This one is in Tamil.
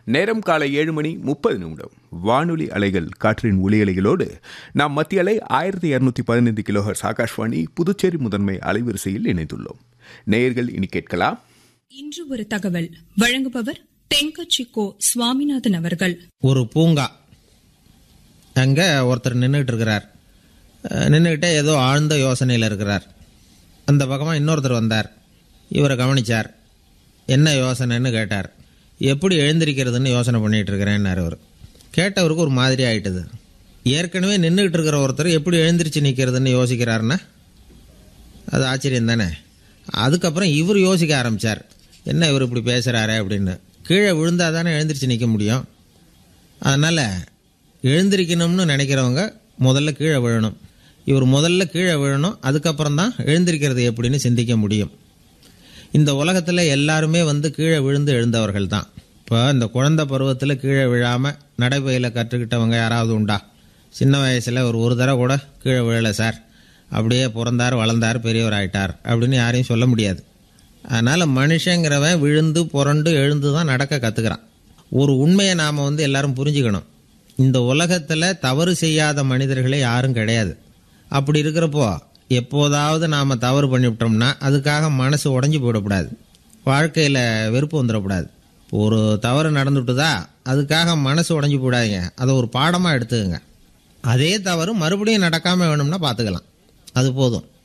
நேரம் காலை ஏழு மணி முப்பது நிமிடம் வானொலி அலைகள் காற்றின் ஒளி அலைகளோடு நாம் மத்திய அலை ஆயிரத்தி இருநூத்தி பதினைந்து கிலோஹர்ஸ் ஆகாஷ்வாணி புதுச்சேரி முதன்மை அலைவரிசையில் இணைந்துள்ளோம் நேயர்கள் இனி கேட்கலாம் இன்று ஒரு தகவல் வழங்குபவர் தென்கட்சி கோ சுவாமிநாதன் அவர்கள் ஒரு பூங்கா அங்கே ஒருத்தர் நின்றுட்டு இருக்கிறார் நின்றுக்கிட்டே ஏதோ ஆழ்ந்த யோசனையில் இருக்கிறார் அந்த பக்கமாக இன்னொருத்தர் வந்தார் இவரை கவனிச்சார் என்ன யோசனைன்னு கேட்டார் எப்படி எழுந்திருக்கிறதுன்னு யோசனை பண்ணிகிட்டு இருக்கிறேன்னார் அவர் கேட்டவருக்கு ஒரு மாதிரி ஆயிட்டுது ஏற்கனவே நின்றுக்கிட்டு இருக்கிற ஒருத்தர் எப்படி எழுந்திரிச்சு நிற்கிறதுன்னு யோசிக்கிறாருன்னா அது ஆச்சரியம் தானே அதுக்கப்புறம் இவர் யோசிக்க ஆரம்பித்தார் என்ன இவர் இப்படி பேசுகிறாரே அப்படின்னு கீழே விழுந்தால் தானே எழுந்திரிச்சு நிற்க முடியும் அதனால் எழுந்திருக்கணும்னு நினைக்கிறவங்க முதல்ல கீழே விழணும் இவர் முதல்ல கீழே விழணும் அதுக்கப்புறம் தான் எழுந்திருக்கிறது எப்படின்னு சிந்திக்க முடியும் இந்த உலகத்தில் எல்லாருமே வந்து கீழே விழுந்து எழுந்தவர்கள் தான் இப்போ இந்த குழந்தை பருவத்தில் கீழே விழாமல் நடைபயில கற்றுக்கிட்டவங்க யாராவது உண்டா சின்ன வயசில் ஒரு ஒரு தடவை கூட கீழே விழலை சார் அப்படியே பிறந்தார் வளர்ந்தார் பெரியவர் ஆயிட்டார் அப்படின்னு யாரையும் சொல்ல முடியாது அதனால் மனுஷங்கிறவன் விழுந்து புரண்டு எழுந்து தான் நடக்க கற்றுக்கிறான் ஒரு உண்மையை நாம் வந்து எல்லாரும் புரிஞ்சுக்கணும் இந்த உலகத்தில் தவறு செய்யாத மனிதர்களே யாரும் கிடையாது அப்படி இருக்கிறப்போ எப்போதாவது நாம் தவறு பண்ணிவிட்டோம்னா அதுக்காக மனசு உடஞ்சி போயிடக்கூடாது வாழ்க்கையில் வெறுப்பு வந்துடக்கூடாது ஒரு தவறு நடந்துட்டுதா அதுக்காக மனசு உடஞ்சி போடாதீங்க அதை ஒரு பாடமாக எடுத்துக்கங்க அதே தவறு மறுபடியும் நடக்காமல் வேணும்னா பார்த்துக்கலாம் அது போதும்